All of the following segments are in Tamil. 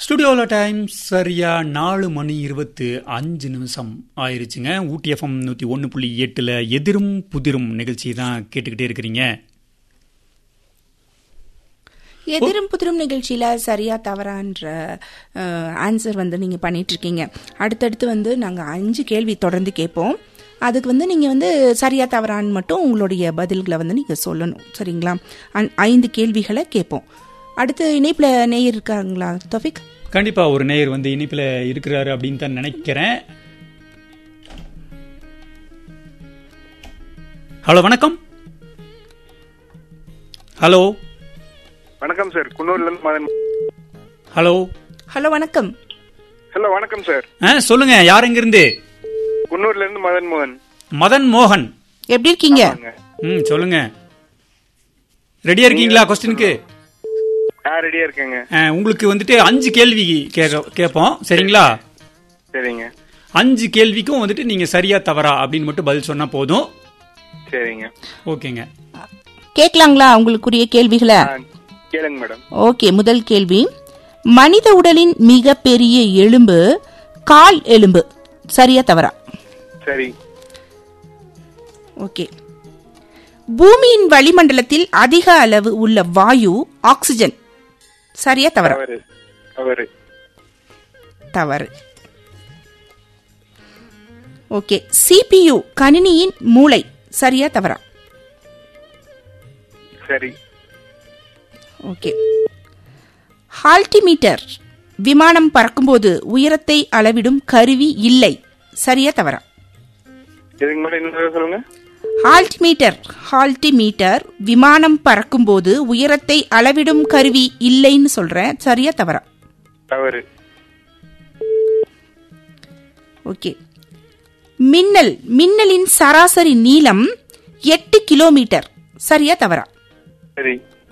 ஸ்டுடியோவில் டைம் சரியா நாலு மணி இருபத்து அஞ்சு நிமிஷம் ஆயிருச்சுங்க ஊட்டி எஃப்எம் நூற்றி ஒன்று புள்ளி எட்டில் எதிரும் புதிரும் நிகழ்ச்சி தான் கேட்டுக்கிட்டே இருக்கிறீங்க எதிரும் புதிரும் நிகழ்ச்சியில சரியா தவறான்ற ஆன்சர் வந்து நீங்க பண்ணிட்டு இருக்கீங்க அடுத்தடுத்து வந்து நாங்க அஞ்சு கேள்வி தொடர்ந்து கேட்போம் அதுக்கு வந்து நீங்க வந்து சரியா தவறான்னு மட்டும் உங்களுடைய பதில்களை வந்து நீங்க சொல்லணும் சரிங்களா ஐ- ஐந்து கேள்விகளை கேட்போம் அடுத்து இணைப்புல நேயர் இருக்காங்களா தோஃபிக் கண்டிப்பா ஒரு நேயர் வந்து இனிப்பில் இருக்கிறாரு அப்படின்னு தான் நினைக்கிறேன் ஹலோ வணக்கம் ஹலோ வணக்கம் சார் குன்னூர்ல இருந்து மதன் ஹலோ ஹலோ வணக்கம் ஹலோ வணக்கம் சார் ஆ சொல்லுங்க யார் எங்கிருந்து குன்னூர்ல இருந்து மதன் மோகன் மதன் மோகன் எப்படி இருக்கீங்க வாங்க. ம் சொல்லுங்க ரெடியா இருக்கீங்களா கொஸ்டினுக்கு நான் ரெடியா இருக்கேங்க உங்களுக்கு வந்துட்டு அஞ்சு கேள்வி கேக்க- கேட்போம் சரிங்களா சரிங்க அஞ்சு கேள்விக்கும் வந்துட்டு நீங்க சரியா தவறா அப்படின்னு மட்டும் பதில் சொன்னா போதும் சரிங்க ஓகேங்க கேட்கலாங்களா உங்களுக்குரிய கேள்விகளை ஆ, கேளுங்க மேடம் ஓகே முதல் கேள்வி மனித உடலின் மிக பெரிய எலும்பு கால் எலும்பு சரியா தவறா சரி ஓகே பூமியின் வளிமண்டலத்தில் அதிக அளவு உள்ள வாயு ஆக்சிஜன் சரியா தவறா தவறு தவறு தவறு ஓகே சிபியு கணினியின் மூளை சரியா தவறா சரி ஓகே ஹால்டிமீட்டர் விமானம் பறக்கும்போது உயரத்தை அளவிடும் கருவி இல்லை சரியா தவறா இதுக்கு மேல இன்னொரு சொல்லுங்க ஹால்டிமீட்டர் ஹால்டிமீட்டர் விமானம் பறக்கும்போது உயரத்தை அளவிடும் கருவி இல்லைன்னு சொல்றேன் சரியா தவறா தவறு ஓகே மின்னல் மின்னலின் சராசரி நீளம் எட்டு கிலோமீட்டர் சரியா தவறா சரி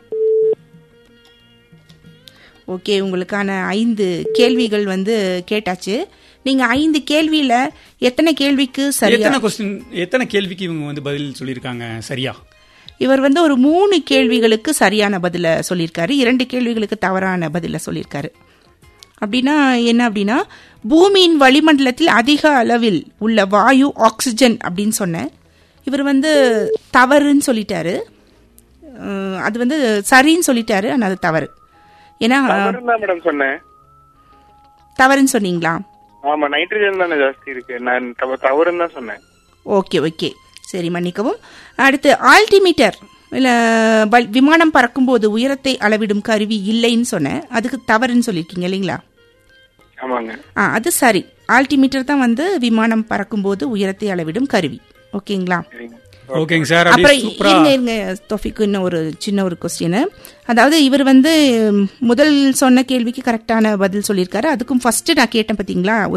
ஓகே உங்களுக்கான ஐந்து கேள்விகள் வந்து கேட்டாச்சு நீங்க ஐந்து கேள்வியில எத்தனை கேள்விக்கு சரியா எத்தனை கொஸ்டின் எத்தனை கேள்விக்கு இவங்க வந்து பதில் சொல்லியிருக்காங்க சரியா இவர் வந்து ஒரு மூணு கேள்விகளுக்கு சரியான பதில சொல்லியிருக்காரு இரண்டு கேள்விகளுக்கு தவறான பதில சொல்லியிருக்காரு அப்படின்னா என்ன அப்படின்னா பூமியின் வளிமண்டலத்தில் அதிக அளவில் உள்ள வாயு ஆக்சிஜன் அப்படின்னு சொன்னேன் இவர் வந்து தவறுன்னு சொல்லிட்டாரு அஹ், அது வந்து சரின்னு சொல்லிட்டாரு ஆனால் அது தவறு ஏன்னா தவறு தான் மேடம் சொன்னேன் தவறுன்னு சொன்னீங்களா ஆமா நைட்ரஜன் தானே ஜாஸ்தி இருக்கு நான் தவ- தவறுன்னு தான் சொன்னேன் ஓகே ஓகே சரி மன்னிக்கவும் அடுத்து ஆல்டிமீட்டர் இல்ல வல்- விமானம் பறக்கும்போது உயரத்தை அளவிடும் கருவி இல்லைன்னு சொன்னேன் அதுக்கு தவறுன்னு சொல்லியிருக்கீங்க இல்லைங்களா ஆமாங்க ஆ அது சரி ஆல்டிமீட்டர் தான் வந்து விமானம் பறக்கும்போது உயரத்தை அளவிடும் கருவி ஓகேங்களா சரிங்க ஓகேங்க சார் அப்புறம் அப்படியே சூப்பரா இருங்க இருங்க தொஃபிக்கு இன்னும் ஒரு சின்ன ஒரு கொஸ்டின் அதாவது இவர் வந்து ம், முதல் சொன்ன கேள்விக்கு கரெக்டான பதில் சொல்லியிருக்காரு அதுக்கும் ஃபர்ஸ்ட் நான் கேட்டேன் பாத்தீங்களா